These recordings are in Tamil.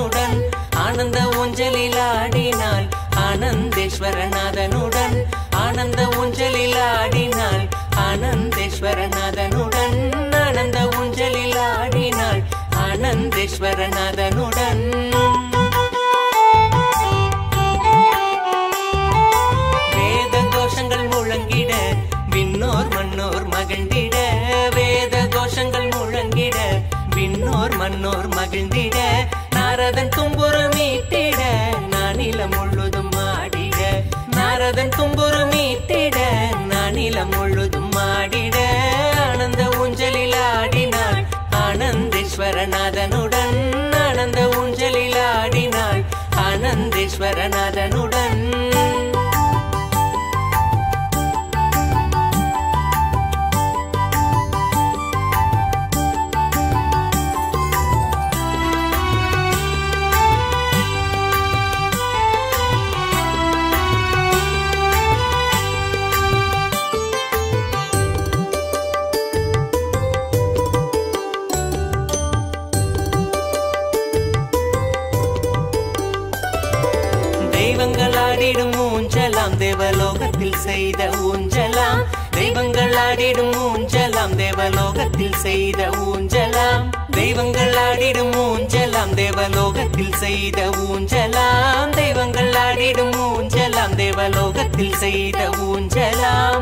ஆனந்தேஸ்வரநாதனுடன் ஆனந்த ஊஞ்சலில் ஆடினாள் ஆனந்தேஸ்வரநாதனுடன் ஆனந்த ஊஞ்சலில் ஆடினாள் ஆனந்தேஸ்வரநாதனுடன் ஆனந்த ஊஞ்சலில் ஆடினாள் ஆனந்தேஸ்வரநாதனுடன் வேத கோஷங்கள் முழங்கிட விண்ணோர் மன்னோர் மகிழ்ந்திட வேத கோஷங்கள் முழங்கிட விண்ணோர் மன்னோர் மகிழ்ந்திட நாரதன் தும்புரு மீட்டிட நானிலம் முழுதும் ஆடிட நாரதன் தும்புரு மீட்டிட நானிலம் முழுதும் ஆடிட ஆனந்த ஊஞ்சலில் ஆடினாள் ஆனந்தேஸ்வரநாதனுடன் ஆனந்த ஊஞ்சலில் ஆடினாள் ஆனந்தேஸ்வரநாதனுடன் தெய்வங்கள் ஆடிடும் ஊஞ்சலாம் தேவலோகத்தில் செய்த ஊஞ்சலாம் தெய்வங்கள் ஆடிடும் ஊஞ்சலாம் தேவலோகத்தில் செய்த ஊஞ்சலாம் தெய்வங்கள் ஆடிடும் ஊஞ்சலாம் தேவலோகத்தில் செய்த ஊஞ்சலாம் தெய்வங்கள் ஆடிடும் ஊஞ்சலாம் தேவலோகத்தில் செய்த ஊஞ்சலாம்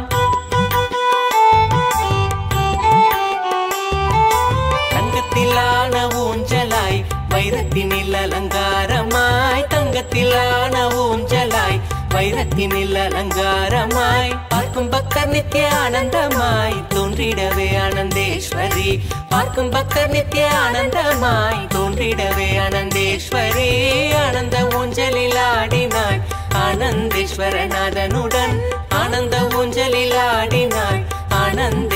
தங்கத்திலான ஊஞ்சலாய் வைரத்தினில் அலங்காரமாய் தங்கத்திலான ஊஞ்சலாய் வைரத்தினில் அலங்காரமாய் பார்க்கும் பக்தர் நித்திய ஆனந்தமாய் தோன்றிடவே ஆனந்தேஸ்வரி பார்க்கும் பக்தர் நித்திய ஆனந்தமாய் தோன்றிடவே ஆனந்தேஸ்வரி ஆனந்த ஊஞ்சலில் ஆடினாள் ஆனந்தேஸ்வரநாதனுடன் ஆனந்த ஊஞ்சலில் ஆடினாள் ஆனந்த